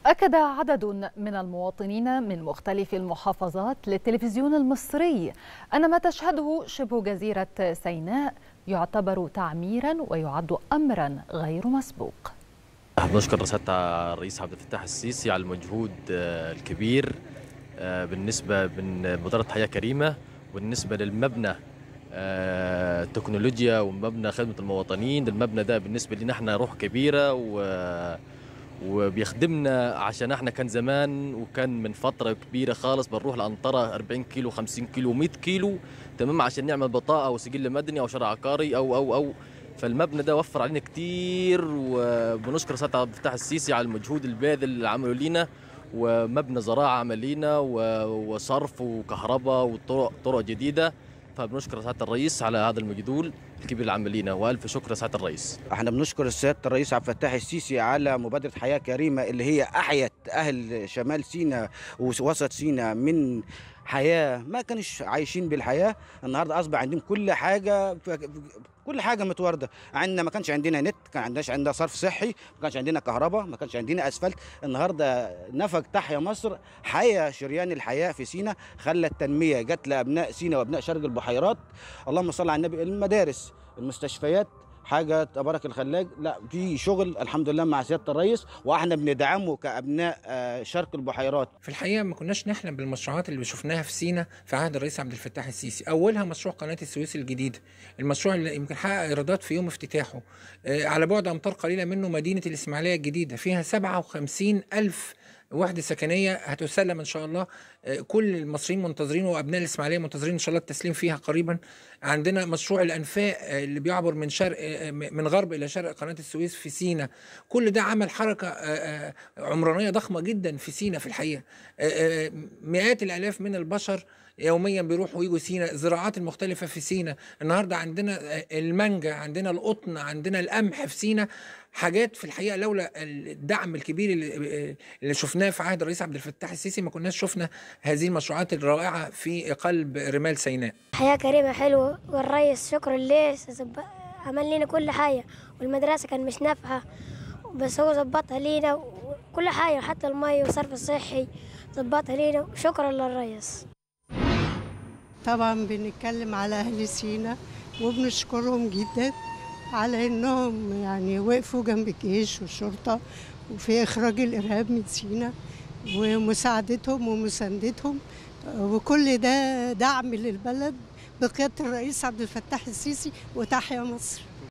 أكد عدد من المواطنين من مختلف المحافظات للتلفزيون المصري أن ما تشهده شبه جزيرة سيناء يعتبر تعميرا ويعد أمرا غير مسبوق بنشكر سيادة الرئيس عبد الفتاح السيسي على المجهود الكبير بالنسبة من مبادرة حياة كريمة وبالنسبة للمبنى التكنولوجيا ومبنى خدمة المواطنين المبنى ده بالنسبة لنا احنا روح كبيرة و وبيخدمنا عشان احنا كان زمان وكان من فترة كبيرة خالص بنروح لأنطرة 40 كيلو 50 كيلو 100 كيلو تمام عشان نعمل بطاقة أو سجل مدني أو شرع عقاري أو أو أو فالمبنى ده وفر علينا كتير وبنشكر سيادة عبد الفتاح السيسي على المجهود الباذل اللي عمله لينا ومبنى زراعة عمل لينا وصرف وكهرباء وطرق طرق جديدة فبنشكر سعاده الرئيس على هذا المجهود الكبير اللي عمل لينا والف شكر سعاده الرئيس احنا بنشكر سياده الرئيس عبد الفتاح السيسي على مبادره حياه كريمه اللي هي احيت اهل شمال سيناء ووسط سيناء من حياه ما كانش عايشين بالحياه النهارده اصبح عندهم كل حاجه كل حاجه متوارده عندنا ما كانش عندنا نت كان عندناش عندنا صرف صحي ما كانش عندنا كهرباء ما كانش عندنا اسفلت النهارده نفق تحيا مصر حيا شريان الحياه في سينا خلى التنميه جت لابناء سينا وابناء شرق البحيرات اللهم صل على النبي المدارس المستشفيات حاجه تبارك الخلاج لا في شغل الحمد لله مع سياده الرئيس واحنا بندعمه كابناء شرق البحيرات في الحقيقه ما كناش نحلم بالمشروعات اللي شفناها في سينا في عهد الرئيس عبد الفتاح السيسي اولها مشروع قناه السويس الجديده المشروع اللي يمكن حقق ايرادات في يوم افتتاحه على بعد امتار قليله منه مدينه الاسماعيليه الجديده فيها 57 الف وحدة سكنية هتسلم إن شاء الله كل المصريين منتظرين وأبناء الإسماعيلية منتظرين إن شاء الله التسليم فيها قريبا عندنا مشروع الأنفاق اللي بيعبر من شرق من غرب إلى شرق قناة السويس في سينا كل ده عمل حركة عمرانية ضخمة جدا في سينا في الحقيقة مئات الآلاف من البشر يوميا بيروحوا ويجوا سينا الزراعات المختلفة في سينا النهاردة عندنا المانجا عندنا القطن عندنا القمح في سينا حاجات في الحقيقة لولا الدعم الكبير اللي, اللي شفناه في عهد الرئيس عبد الفتاح السيسي ما كناش شفنا هذه المشروعات الرائعة في قلب رمال سيناء حياة كريمة حلوة والرئيس شكرا ليه عمل لنا كل حاجة والمدرسة كان مش نافعة بس هو ظبطها لينا وكل حاجة حتى المي والصرف الصحي ظبطها لينا وشكرا للرئيس طبعا بنتكلم على أهل سينا وبنشكرهم جدا على انهم يعني وقفوا جنب الجيش والشرطه وفي اخراج الارهاب من سينا ومساعدتهم ومساندتهم وكل ده دعم للبلد بقياده الرئيس عبد الفتاح السيسي وتحيا مصر